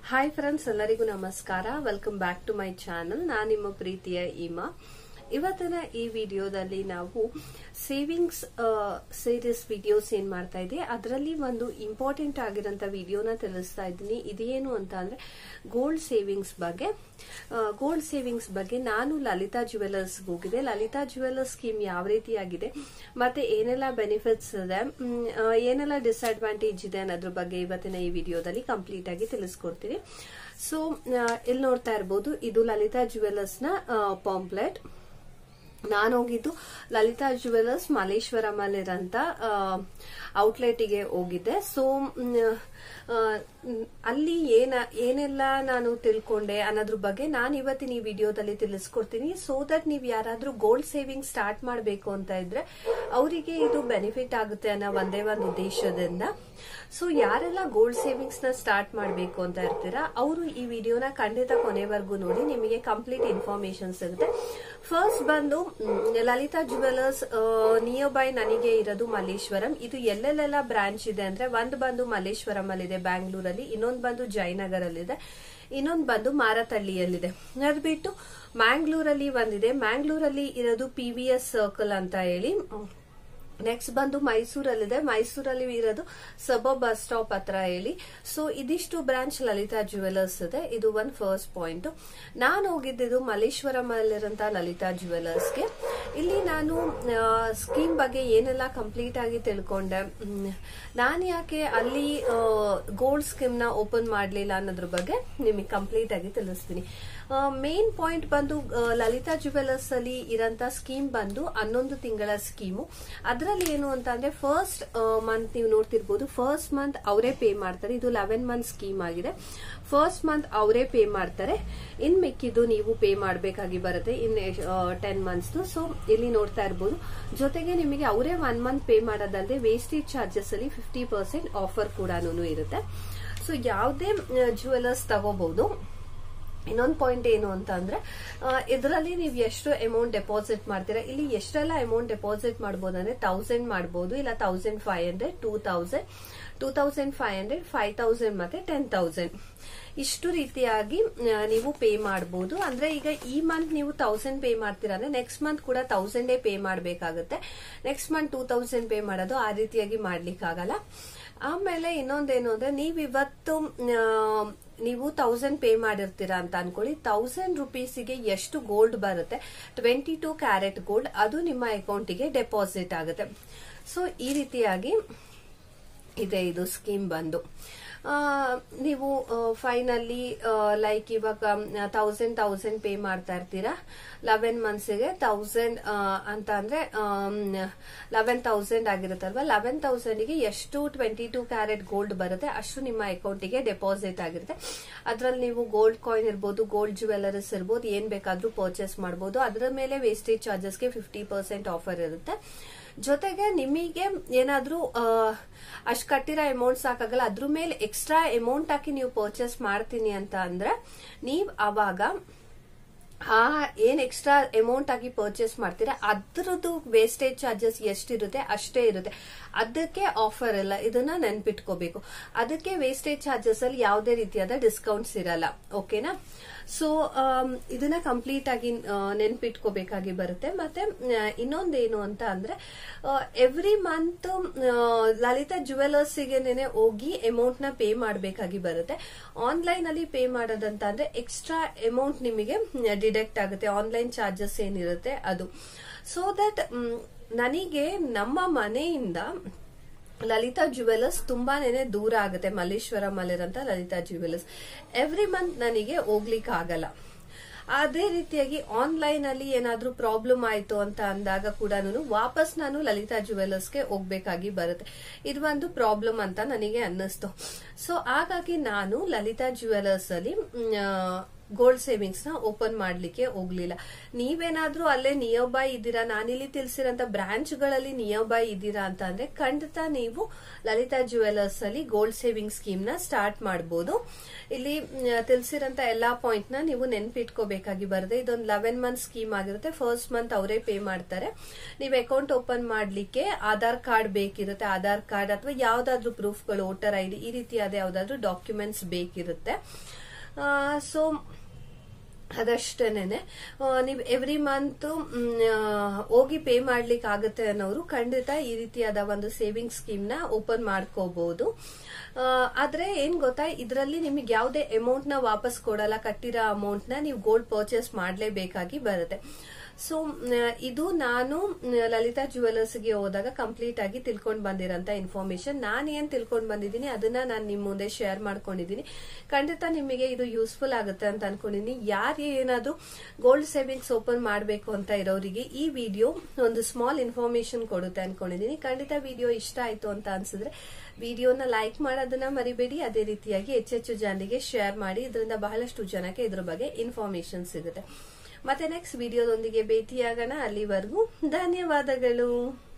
hi friends ಎಲ್ಲರಿಗೂ ನಮಸ್ಕಾರ welcome back to my channel ನಾನು ನಿಮ್ಮ ಪ್ರೀತಿಯ ಈಮಾ ಇವತ್ತಿನ ಈ ವಿಡಿಯೋದಲ್ಲಿ ನಾವು ಸೇವಿಂಗ್ಸ್ ಸೀರೀಸ್ ವಿಡಿಯೋಸ್ ಏನ್ ಮಾಡ್ತಾ ಇದೆ ಅದರಲ್ಲಿ ಒಂದು ಇಂಪಾರ್ಟೆಂಟ್ ಆಗಿರೋಂಥ ವಿಡಿಯೋನ ತಿಳಿಸ್ತಾ ಇದ್ದೀನಿ ಇದೇನು ಅಂತ ಅಂದ್ರೆ ಗೋಲ್ಡ್ ಸೇವಿಂಗ್ಸ್ ಬಗ್ಗೆ ಗೋಲ್ಡ್ ಸೇವಿಂಗ್ಸ್ ಬಗ್ಗೆ ನಾನು ಲಲಿತಾ ಜುವೆಲರ್ಸ್ ಹೋಗಿದೆ ಲಲಿತಾ ಜುವೆಲರ್ಸ್ ಸ್ಕೀಮ್ ಯಾವ ರೀತಿಯಾಗಿದೆ ಮತ್ತೆ ಏನೆಲ್ಲ ಬೆನಿಫಿಟ್ಸ್ ಇದೆ ಮ್, ಆ, ಏನೆಲ್ಲ ಡಿಸ್ಅಡ್ವಾಂಟೇಜ್ ಇದೆ ಅನ್ನೋದ್ರ ಬಗ್ಗೆ ಇವತ್ತಿನ ಈ ವಿಡಿಯೋದಲ್ಲಿ ಕಂಪ್ಲೀಟ್ ಆಗಿ ತಿಳಿಸ್ಕೊಡ್ತೀನಿ ಸೊ ಇಲ್ಲಿ ನೋಡ್ತಾ ಇರ್ಬೋದು ಇದು ಲಲಿತಾ ಜುವೆಲರ್ಸ್ ನ ಪಾಂಪ್ಲೆಟ್ ನಾನು ಹೋಗಿದ್ದು ಲಲಿತಾ ಜುವೆಲರ್ಸ್ ಮಲ್ಲೇಶ್ವರಂ ಅಲ್ಲಿರಂತ ಔಟ್ಲೆಟ್ಗೆ ಹೋಗಿದ್ದೆ ಸೊ ಅಲ್ಲಿ ಏನ ಏನೆಲ್ಲ ನಾನು ತಿಳ್ಕೊಂಡೆ ಅನ್ನೋದ್ರ ಬಗ್ಗೆ ನಾನು ಇವತ್ತಿನ ಈ ವಿಡಿಯೋದಲ್ಲಿ ತಿಳಿಸ್ಕೊಡ್ತೀನಿ ಸೊ ದಟ್ ನೀವು ಯಾರಾದ್ರೂ ಗೋಲ್ಡ್ ಸೇವಿಂಗ್ ಸ್ಟಾರ್ಟ್ ಮಾಡಬೇಕು ಅಂತ ಇದ್ರೆ ಅವರಿಗೆ ಇದು ಬೆನಿಫಿಟ್ ಆಗುತ್ತೆ ಅನ್ನೋ ಒಂದೇ ಒಂದು ಉದ್ದೇಶದಿಂದ ಸೊ ಯಾರೆಲ್ಲ ಗೋಲ್ಡ್ ಸೇವಿಂಗ್ಸ್ ನ ಸ್ಟಾರ್ಟ್ ಮಾಡಬೇಕು ಅಂತ ಇರ್ತೀರಾ ಅವರು ಈ ವಿಡಿಯೋನ ಖಂಡಿತ ಕೊನೆವರೆಗೂ ನೋಡಿ ನಿಮಗೆ ಕಂಪ್ಲೀಟ್ ಇನ್ಫಾರ್ಮೇಶನ್ ಸಿಗುತ್ತೆ ಫಸ್ಟ್ ಬಂದು ಮ್, ಲಲಿತಾ ಜುವೆಲರ್ಸ್ ನಿಯರ್ ಬೈ ನನಗೆ ಇರೋದು ಮಲ್ಲೇಶ್ವರಂ ಇದು ಎಲ್ಲೆಲ್ಲೆಲ್ಲ ಬ್ರಾಂಚ್ ಇದೆ ಅಂದ್ರೆ ಒಂದು ಬಂದು ಮಲ್ಲೇಶ್ವರಂ ಅಲ್ಲಿದೆ ಬ್ಯಾಂಗ್ಳೂರಲ್ಲಿ ಇನ್ನೊಂದು ಬಂದು ಜಯನಗರಲ್ಲಿದೆ ಇನ್ನೊಂದು ಬಂದು ಮಾರತಳ್ಳಿಯಲ್ಲಿದೆ ಅದು ಬಿಟ್ಟು ಮ್ಯಾಂಗ್ಳೂರಲ್ಲಿ ಒಂದಿದೆ ಮ್ಯಾಂಗ್ಳೂರಲ್ಲಿ ಇರೋದು ಪಿ ವಿ ಎಸ್ ಸರ್ಕಲ್ ಅಂತ ಹೇಳಿ ನೆಕ್ಸ್ಟ್ ಬಂದು ಮೈಸೂರಲ್ಲಿದೆ ಮೈಸೂರಲ್ಲಿ ಇರೋದು ಸಬ ಬಸ್ ಸ್ಟಾಪ್ ಹತ್ರ ಹೇಳಿ ಸೊ ಇದಿಷ್ಟು ಬ್ರಾಂಚ್ ಲಲಿತಾ ಜುವೆಲರ್ಸ್ ಇದೆ ಇದು ಒಂದು ಫಸ್ಟ್ ಪಾಯಿಂಟ್ ನಾನು ಹೋಗಿದ್ದು ಮಲ್ಲೇಶ್ವರಂ ಅಲ್ಲಿರೋಂಥ ಲಲಿತಾ ಜುವೆಲರ್ಸ್ಗೆ ಇಲ್ಲಿ ನಾನು ಸ್ಕೀಮ್ ಬಗ್ಗೆ ಏನೆಲ್ಲ ಕಂಪ್ಲೀಟ್ ಆಗಿ ತಿಳ್ಕೊಂಡೆ ನಾನು ಯಾಕೆ ಅಲ್ಲಿ ಗೋಲ್ಡ್ ಸ್ಕೀಮ್ ನ ಓಪನ್ ಮಾಡಲಿಲ್ಲ ಅನ್ನೋದ್ರ ಬಗ್ಗೆ ನಿಮಗೆ ಕಂಪ್ಲೀಟ್ ಆಗಿ ತಿಳಿಸ್ತೀನಿ ಮೇನ್ ಪಾಯಿಂಟ್ ಬಂದು ಆ, ಲಲಿತಾ ಜುವೆಲರ್ಸ್ ಅಲ್ಲಿ ಇರಂತ ಸ್ಕೀಮ್ ಬಂದು ಹನ್ನೊಂದು ತಿಂಗಳ ಸ್ಕೀಮು ಅದರಲ್ಲಿ ಏನು ಅಂತ ಅಂದ್ರೆ ಫಸ್ಟ್ ಮಂತ್ ನೀವು ನೋಡ್ತಿರ್ಬೋದು ಫಸ್ಟ್ ಮಂತ್ ಅವರೇ ಪೇ ಮಾಡ್ತಾರೆ ಇದು ಲೆವೆನ್ ಮಂತ್ ಸ್ಕೀಮ್ ಆಗಿದೆ ಫಸ್ಟ್ ಮಂತ್ ಅವರೇ ಪೇ ಮಾಡ್ತಾರೆ ಇನ್ ಮಿಕ್ಕಿದ್ದು ನೀವು ಪೇ ಮಾಡಬೇಕಾಗಿ ಬರುತ್ತೆ ಇನ್ ಟೆನ್ ಮಂತ್ಸ್ ಸೊ ಇಲ್ಲಿ ನೋಡ್ತಾ ಇರ್ಬೋದು ಜೊತೆಗೆ ನಿಮಗೆ ಅವರೇ ಒನ್ ಮಂತ್ ಪೇ ಮಾಡೋದಲ್ಲದೆ ವೇಸ್ಟೇಜ್ ಚಾರ್ಜಸ್ ಅಲ್ಲಿ ಫಿಫ್ಟಿ ಪರ್ಸೆಂಟ್ ಆಫರ್ ಕೂಡ ಇರುತ್ತೆ ಸೊ ಯಾವುದೇ ಜುವೆಲರ್ಸ್ ತಗೋಬಹುದು ಇನ್ನೊಂದು ಪಾಯಿಂಟ್ ಏನು ಅಂತ ಅಂದ್ರೆ ಇದರಲ್ಲಿ ನೀವು ಎಷ್ಟು ಅಮೌಂಟ್ ಡೆಪಾಸಿಟ್ ಮಾಡ್ತೀರಾ ಇಲ್ಲಿ ಎಷ್ಟೆಲ್ಲ ಅಮೌಂಟ್ ಡೆಪಾಸಿಟ್ ಮಾಡಬಹುದು ಅಂದ್ರೆ ತೌಸಂಡ್ ಮಾಡಬಹುದು ಇಲ್ಲ thousand five hundred two thousand two thousand five hundred five thousand ಮತ್ತೆ ಟೆನ್ ತೌಸಂಡ್ ಇಷ್ಟು ರೀತಿಯಾಗಿ ಆ, ನೀವು ಪೇ ಮಾಡಬಹುದು ಅಂದ್ರೆ ಈಗ ಈ ಮಂತ್ ನೀವು ತೌಸಂಡ್ ಪೇ ಮಾಡ್ತೀರಾ ಅಂದ್ರೆ ನೆಕ್ಸ್ಟ್ ಮಂತ್ ಕೂಡ ತೌಸಂಡೇ ಪೇ ಮಾಡಬೇಕಾಗುತ್ತೆ next month two thousand pay ಮಾಡೋದು ಆ ರೀತಿಯಾಗಿ ಮಾಡ್ಲಿಕ್ಕಾಗಲ್ಲ ಆಮೇಲೆ ಇನ್ನೊಂದೇನು ಅಂದ್ರೆ ನೀವು ಇವತ್ತು ಆ, ನೀವು ತೌಸಂಡ್ ಪೇ ಮಾಡಿರ್ತೀರಾ ಅಂತ ಅನ್ಕೊಳ್ಳಿ ತೌಸಂಡ್ ರುಪೀಸಿಗೆ ಎಷ್ಟು ಗೋಲ್ಡ್ ಬರುತ್ತೆ ಟ್ವೆಂಟಿ ಟೂ ಕ್ಯಾರೆಟ್ ಗೋಲ್ಡ್ ಅದು ನಿಮ್ಮ ಅಕೌಂಟಿಗೆ ಡೆಪಾಸಿಟ್ ಆಗುತ್ತೆ ಸೊ ಈ ರೀತಿಯಾಗಿ ಇದೆ ಇದು ಸ್ಕೀಮ್ ಬಂದು ಆ, ನೀವು ಫೈನಲ್ಲಿ ಲೈಕ್ ಇವಾಗ ತೌಸಂಡ್ ತೌಸಂಡ್ ಪೇ ಮಾಡ್ತಾ ಇರ್ತೀರಾ ಲೆವೆನ್ ಮಂತ್ಸಿಗೆ ತೌಸಂಡ್ ಅಂತ ಅಂದ್ರೆ ಲೆವೆನ್ ತೌಸಂಡ್ ಆಗಿರುತ್ತಲ್ವಾ ಲೆವೆನ್ ತೌಸಂಡ್ಗೆ ಎಷ್ಟು ಟ್ವೆಂಟಿ ಟೂ ಕ್ಯಾರೆಟ್ ಗೋಲ್ಡ್ ಬರುತ್ತೆ ಅಷ್ಟು ನಿಮ್ಮ ಅಕೌಂಟಿಗೆ ಡೆಪಾಸಿಟ್ ಆಗಿರುತ್ತೆ ಅದರಲ್ಲಿ ನೀವು ಗೋಲ್ಡ್ ಕಾಯಿನ್ ಇರ್ಬೋದು ಗೋಲ್ಡ್ ಜುವೆಲರೀಸ್ ಇರ್ಬೋದು ಏನ್ ಬೇಕಾದ್ರೂ ಪರ್ಚೇಸ್ ಮಾಡಬಹುದು ಅದರ ಮೇಲೆ ವೇಸ್ಟೇಜ್ ಚಾರ್ಜಸ್ಗೆ ಫಿಫ್ಟಿ ಪರ್ಸೆಂಟ್ ಆಫರ್ ಇರುತ್ತೆ ಜೊತೆಗೆ ನಿಮಗೆ ಏನಾದ್ರೂ ಅಷ್ಟು ಕಟ್ಟಿರೋ ಅಮೌಂಟ್ ಸಾಕಾಗಲ್ಲ ಅದ್ರ ಮೇಲೆ ಎಕ್ಸ್ಟ್ರಾ ಅಮೌಂಟ್ ಹಾಕಿ ನೀವು ಪರ್ಚೇಸ್ ಮಾಡ್ತೀನಿ ಅಂತ ಅಂದ್ರೆ ನೀವ್ ಅವಾಗ ಆ ಏನ್ ಎಕ್ಸ್ಟ್ರಾ ಅಮೌಂಟ್ ಆಗಿ ಪರ್ಚೇಸ್ ಮಾಡ್ತೀರಾ ಅದ್ರದ್ದು ವೇಸ್ಟೇಜ್ ಚಾರ್ಜಸ್ ಎಷ್ಟಿರುತ್ತೆ ಅಷ್ಟೇ ಇರುತ್ತೆ ಅದಕ್ಕೆ ಆಫರ್ ಇಲ್ಲ ಇದನ್ನ ನೆನ್ಪಿಟ್ಕೋಬೇಕು ಅದಕ್ಕೆ ವೇಸ್ಟೇಜ್ ಚಾರ್ಜಸ್ ಅಲ್ಲಿ ಯಾವುದೇ ರೀತಿಯಾದ ಡಿಸ್ಕೌಂಟ್ಸ್ ಇರಲ್ಲ ಓಕೆನಾ ಸೊ ಇದನ್ನ ಕಂಪ್ಲೀಟ್ ಆಗಿ ಆ, ನೆನ್ಪಿಟ್ಕೋಬೇಕಾಗಿ ಬರುತ್ತೆ ಮತ್ತೆ ಆ, ಇನ್ನೊಂದೇನು ಅಂತ ಅಂದ್ರೆ ಎವ್ರಿ ಮಂತ್ ಲಲಿತಾ ಜುವೆಲರ್ಸ್ ಗೆ ಹೋಗಿ ಅಮೌಂಟ್ ನ ಪೇ ಮಾಡಬೇಕಾಗಿ ಬರುತ್ತೆ ಆನ್ಲೈನ್ ಅಲ್ಲಿ ಪೇ ಮಾಡೋದಂತ ಅಂದ್ರೆ ಎಕ್ಸ್ಟ್ರಾ ಅಮೌಂಟ್ ನಿಮಗೆ ಡಿಡಕ್ಟ್ ಆಗುತ್ತೆ ಆನ್ಲೈನ್ ಚಾರ್ಜಸ್ ಏನಿರುತ್ತೆ ಅದು ಸೊ ದಟ್ ನನಗೆ ನಮ್ಮ ಮನೆಯಿಂದ ಲಲಿತಾ ಜುವೆಲರ್ಸ್ ತುಂಬಾನೇ ದೂರ ಆಗುತ್ತೆ ಮಲ್ಲೇಶ್ವರಂ ಅಲ್ಲಿರಂತ ಲಲಿತಾ ಜುವೆಲರ್ಸ್ ಎವ್ರಿ ಮಂತ್ ನನಗೆ ಹೋಗ್ಲಿಕ್ಕೆ ಆಗಲ್ಲ ಅದೇ ರೀತಿಯಾಗಿ ಆನ್ಲೈನ್ ಅಲ್ಲಿ ಏನಾದ್ರೂ ಪ್ರಾಬ್ಲಮ್ ಆಯ್ತು ಅಂತ ಅಂದಾಗ ಕೂಡ ವಾಪಸ್ ನಾನು ಲಲಿತಾ ಜುವೆಲರ್ಸ್ಗೆ ಹೋಗ್ಬೇಕಾಗಿ ಬರುತ್ತೆ ಇದು ಒಂದು ಪ್ರಾಬ್ಲಮ್ ಅಂತ ನನಗೆ ಅನ್ನಿಸ್ತು ಸೊ ಹಾಗಾಗಿ ನಾನು ಲಲಿತಾ ಜುವೆಲರ್ಸ್ ಅಲ್ಲಿ ಗೋಲ್ಡ್ ಸೇವಿಂಗ್ಸ್ ನ ಓಪನ್ ಮಾಡ್ಲಿಕ್ಕೆ ಹೋಗ್ಲಿಲ್ಲ ನೀವೇನಾದ್ರೂ ಅಲ್ಲೇ ನಿಯರ್ ಬೈ ಇದ್ದೀರಾ ನಾನಿಲ್ಲಿ ತಿಳಿಸಿರೋಂತ ಬ್ರಾಂಚ್ ಗಳಲ್ಲಿ ನಿಯರ್ ಬೈ ಇದ್ದೀರಾ ಅಂತ ಅಂದ್ರೆ ಖಂಡಿತ ನೀವು ಲಲಿತಾ ಜುವೆಲರ್ಸ್ ಅಲ್ಲಿ ಗೋಲ್ಡ್ ಸೇವಿಂಗ್ ಸ್ಕೀಮ್ ನ ಸ್ಟಾರ್ಟ್ ಮಾಡಬಹುದು ಇಲ್ಲಿ ತಿಳಿಸಿರೋಂತ ಎಲ್ಲಾ ಪಾಯಿಂಟ್ ನ ನೀವು ನೆನ್ಪಿಟ್ಕೋಬೇಕಾಗಿ ಬರುತ್ತೆ ಇದೊಂದು ಲೆವೆನ್ ಮಂತ್ ಸ್ಕೀಮ್ ಆಗಿರುತ್ತೆ ಫಸ್ಟ್ ಮಂತ್ ಅವರೇ ಪೇ ಮಾಡ್ತಾರೆ ನೀವು ಅಕೌಂಟ್ ಓಪನ್ ಮಾಡ್ಲಿಕ್ಕೆ ಆಧಾರ್ ಕಾರ್ಡ್ ಬೇಕಿರುತ್ತೆ ಆಧಾರ್ ಕಾರ್ಡ್ ಅಥವಾ ಯಾವ್ದಾದ್ರು ಪ್ರೂಫ್ಗಳು ವೋಟರ್ ಐ ಡಿ ಈ ರೀತಿಯಾದ ಯಾವ್ದಾದ್ರು ಡಾಕ್ಯುಮೆಂಟ್ಸ್ ಬೇಕಿರುತ್ತೆ ಸೊ ಅದಷ್ಟೇನೆ ನೀವು ಎವ್ರಿ ಮಂತ್ ಹೋಗಿ ಪೇ ಮಾಡ್ಲಿಕ್ಕೆ ಆಗುತ್ತೆ ಅನ್ನೋರು ಖಂಡಿತ ಈ ರೀತಿಯಾದ ಒಂದು ಸೇವಿಂಗ್ ಸ್ಕೀಮ್ ನ ಓಪನ್ ಮಾಡ್ಕೋಬಹುದು ಆದ್ರೆ ಏನ್ ಗೊತ್ತಾ ಇದರಲ್ಲಿ ನಿಮಗೆ ಯಾವುದೇ ಅಮೌಂಟ್ ನ ವಾಪಸ್ ಕೊಡಲ್ಲ ಕಟ್ಟಿರೋ ಅಮೌಂಟ್ ನ ನೀವು ಗೋಲ್ಡ್ ಪರ್ಚೇಸ್ ಮಾಡಲೇಬೇಕಾಗಿ ಬರುತ್ತೆ ಸೊ ಇದು ನಾನು ಲಲಿತಾ ಜುವೆಲರ್ಸ್ ಗೆ ಹೋದಾಗ ಕಂಪ್ಲೀಟ್ ಆಗಿ ತಿಳ್ಕೊಂಡ್ ಬಂದಿರೋಂತ ಇನ್ಫಾರ್ಮೇಶನ್ ನಾನು ಏನ್ ತಿಳ್ಕೊಂಡ್ ಬಂದಿದ್ದೀನಿ ಅದನ್ನ ನಾನು ನಿಮ್ ಮುಂದೆ ಶೇರ್ ಮಾಡ್ಕೊಂಡಿದ್ದೀನಿ ಖಂಡಿತ ನಿಮಗೆ ಇದು ಯೂಸ್ಫುಲ್ ಆಗುತ್ತೆ ಅಂತ ಅನ್ಕೊಂಡಿದ್ದೀನಿ ಯಾರು ಏನಾದ್ರು ಗೋಲ್ಡ್ ಸೇವಿಂಗ್ಸ್ ಓಪನ್ ಮಾಡಬೇಕು ಅಂತ ಇರೋರಿಗೆ ಈ ವಿಡಿಯೋ ಒಂದು ಸ್ಮಾಲ್ ಇನ್ಫಾರ್ಮೇಶನ್ ಕೊಡುತ್ತೆ ಅನ್ಕೊಂಡಿದ್ದೀನಿ ಖಂಡಿತ ವಿಡಿಯೋ ಇಷ್ಟ ಆಯ್ತು ಅಂತ ಅನ್ಸಿದ್ರೆ ವಿಡಿಯೋನ ಲೈಕ್ ಮಾಡೋದನ್ನ ಮರಿಬೇಡಿ ಅದೇ ರೀತಿಯಾಗಿ ಹೆಚ್ಚೆಚ್ಚು ಜನರಿಗೆ ಶೇರ್ ಮಾಡಿ ಇದರಿಂದ ಬಹಳಷ್ಟು ಜನಕ್ಕೆ ಇದ್ರ ಬಗ್ಗೆ ಇನ್ಫಾರ್ಮೇಶನ್ ಸಿಗುತ್ತೆ ಮತ್ತೆ ನೆಕ್ಸ್ಟ್ ವಿಡಿಯೋದೊಂದಿಗೆ ಭೇಟಿಯಾಗೋಣ ಅಲ್ಲಿವರೆಗೂ ಧನ್ಯವಾದಗಳು